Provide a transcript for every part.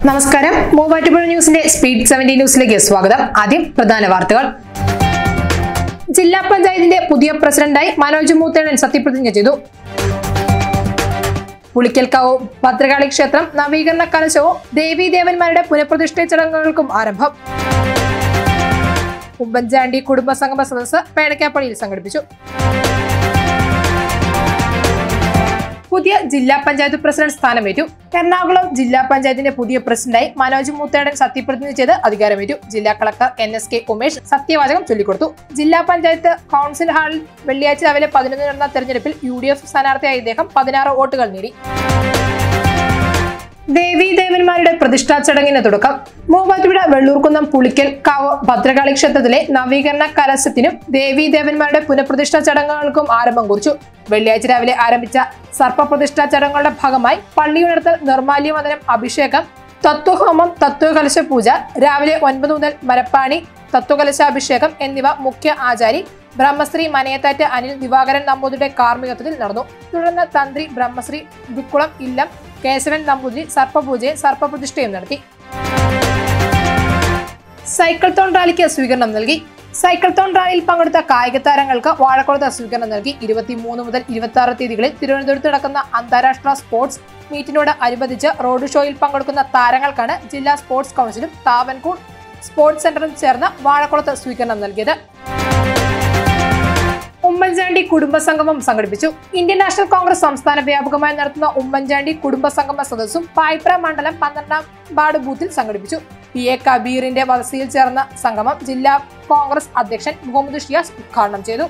നമസ്കാരം മൂവാറ്റുപുഴ ന്യൂസിന്റെ speed seventy ന്യൂസിലേക്ക് സ്വാഗതം ആദ്യം പ്രധാന വാർത്തകൾ ജില്ലാ പഞ്ചായത്തിന്റെ പുതിയ പ്രസിഡന്റായി മനോജ് മൂത്തേടൻ സത്യപ്രതിജ്ഞ ചെയ്തു പുളിക്കൽക്കാവ് ഭദ്രകാളി ക്ഷേത്രം നവീകരണ കലശവും ദേവീദേവന്മാരുടെ പുനഃപ്രതിഷ്ഠ ചടങ്ങുകൾക്കും ആരംഭം ഉമ്മൻചാണ്ടി കുടുംബ സംഗമ സദസ്സ് പേടക്കാപ്പള്ളിയിൽ സംഘടിപ്പിച്ചു പുതിയ ജില്ലാ പഞ്ചായത്ത് പ്രസിഡന്റ് സ്ഥാനമേറ്റു എറണാകുളം ജില്ലാ പഞ്ചായത്തിന്റെ പുതിയ പ്രസിഡന്റായി മനോജ് മുത്തേടൻ സത്യപ്രതിജ്ഞ ചെയ്ത് അധികാരമേറ്റു ജില്ലാ collector N S K Umesh സത്യവാചകം ചൊല്ലിക്കൊടുത്തു ജില്ലാ പഞ്ചായത്ത് കൗൺസിൽ ഹാളിൽ വെള്ളിയാഴ്ച രാവിലെ പതിനൊന്നിന് നടന്ന തെരഞ്ഞെടുപ്പിൽ യു ഡി എഫ് സ്ഥാനാർത്ഥിയായ ഇദ്ദേഹം പതിനാറ് വോട്ടുകൾ നേടി ദേവീ ദേവന്മാരുടെ പ്രതിഷ്ഠാ ചടങ്ങിന് തുടക്കം മൂവാറ്റുപുഴ വെള്ളൂർക്കുന്നം പുളിക്കൽ കാവ് ഭദ്രകാളി ക്ഷേത്രത്തിലെ നവീകരണ കലശത്തിനും ദേവീ ദേവന്മാരുടെ പുനഃപ്രതിഷ്ഠാ ചടങ്ങുകൾക്കും ആരംഭം കുറിച്ചു വെള്ളിയാഴ്ച രാവിലെ ആരംഭിച്ച സർപ്പപ്രതിഷ്ഠാ ചടങ്ങുകളുടെ ഭാഗമായി പള്ളിയുണർത്തൽ നിർമാല്യമതനം അഭിഷേകം തത്വഹോമം തത്വകലശ പൂജ രാവിലെ ഒൻപത് മുതൽ മരപ്പാണി തത്വകലശാഭിഷേകം എന്നിവ മുഖ്യ ആചാരി ബ്രഹ്മശ്രീ മനയത്താറ്റ് അനിൽ ദിവാകരൻ നമ്പൂതിരിയുടെ കാർമ്മികത്വത്തിൽ നടന്നു തുടർന്ന് തന്ത്രി ബ്രഹ്മശ്രീ വിക്കുളം ഇല്ലം കേശവൻ നമ്പൂതിരി സർപ്പപൂജയും സർപ്പപ്രതിഷ്ഠയും നടത്തി സൈക്കിൾ തോൺ റാലിക്ക് സ്വീകരണം നൽകി സൈക്കിൾ തോൺ റാലിയിൽ പങ്കെടുത്ത കായിക താരങ്ങൾക്ക് വാഴക്കുളത്ത് സ്വീകരണം നൽകി ഇരുപത്തിമൂന്ന് മുതൽ ഇരുപത്തി ആറ് തീയതികളിൽ തിരുവനന്തപുരത്ത് നടക്കുന്ന അന്താരാഷ്ട്ര സ്പോർട്സ് മീറ്റിനോട് അനുബന്ധിച്ച് റോഡ് ഷോയിൽ പങ്കെടുക്കുന്ന താരങ്ങൾക്കാണ് ജില്ലാ സ്പോർട്സ് കൗൺസിലും താവൻകൂർ സ്പോർട്സ് സെന്ററും ചേർന്ന് വാഴക്കുളത്ത് സ്വീകരണം നൽകിയത് ഉമ്മൻചാണ്ടി കുടുംബ സംഗമം സംഘടിപ്പിച്ചു ഇന്ത്യൻ നാഷണൽ കോൺഗ്രസ് സംസ്ഥാന വ്യാപകമായി നടത്തുന്ന ഉമ്മൻചാണ്ടി കുടുംബ സംഗമ സദസ്സും പായ്പ്ര മണ്ഡലം പന്ത്രണ്ടാം വാർഡ് ബൂത്തിൽ സംഘടിപ്പിച്ചു പി എ കബീറിന്റെ വസതിയിൽ ചേർന്ന സംഗമം ജില്ലാ കോൺഗ്രസ് അധ്യക്ഷൻ മുഹമ്മദ് ഷിയാസ് ഉദ്ഘാടനം ചെയ്തു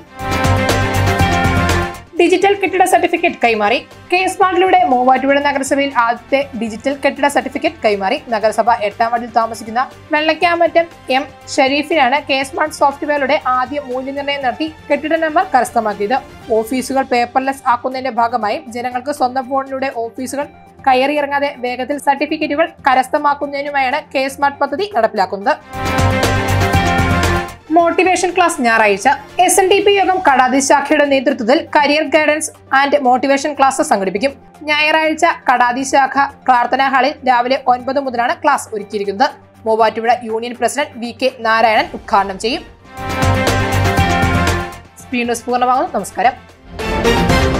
ഡിജിറ്റൽ കെട്ടിട സർട്ടിഫിക്കറ്റ് കൈമാറി കെ സ്മാർട്ടിലൂടെ മൂവാറ്റുപുഴ നഗരസഭയിൽ ആദ്യത്തെ ഡിജിറ്റൽ കെട്ടിട സർട്ടിഫിക്കറ്റ് കൈമാറി നഗരസഭ എട്ടാം വാർഡിൽ താമസിക്കുന്ന വെള്ളക്കാമറ്റം എം ഷരീഫിനാണ് കെ സ്മാർട്ട് സോഫ്റ്റ്വെയറുടെ ആദ്യ മൂല്യനിർണ്ണയം നടത്തി കെട്ടിട നമ്പർ കരസ്ഥമാക്കിയത് ഓഫീസുകൾ പേപ്പർലെസ് ആക്കുന്നതിന്റെ ഭാഗമായി ജനങ്ങൾക്ക് സ്വന്തം ഫോണിലൂടെ ഓഫീസുകൾ കയറിയിറങ്ങാതെ വേഗത്തിൽ സർട്ടിഫിക്കറ്റുകൾ കരസ്ഥമാക്കുന്നതിനുമായാണ് കെ സ്മാർട്ട് പദ്ധതി നടപ്പിലാക്കുന്നത് മോട്ടിവേഷൻ ക്ലാസ് ഞായറാഴ്ച എസ് എൻ ഡി പി യോഗം കടാതി ശാഖയുടെ നേതൃത്വത്തിൽ career guidance and motivation class സംഘടിപ്പിക്കും ഞായറാഴ്ച കടാതി ശാഖ പ്രാർത്ഥനാ ഹാളിൽ രാവിലെ ഒൻപത് മുതലാണ് ക്ലാസ് ഒരുക്കിയിരിക്കുന്നത് Muvattupuzha union president V K Narayanan ഉദ്ഘാടനം ചെയ്യും സ്പീഡ് ന്യൂസ് പൂർണ്ണമാകുന്നു നമസ്കാരം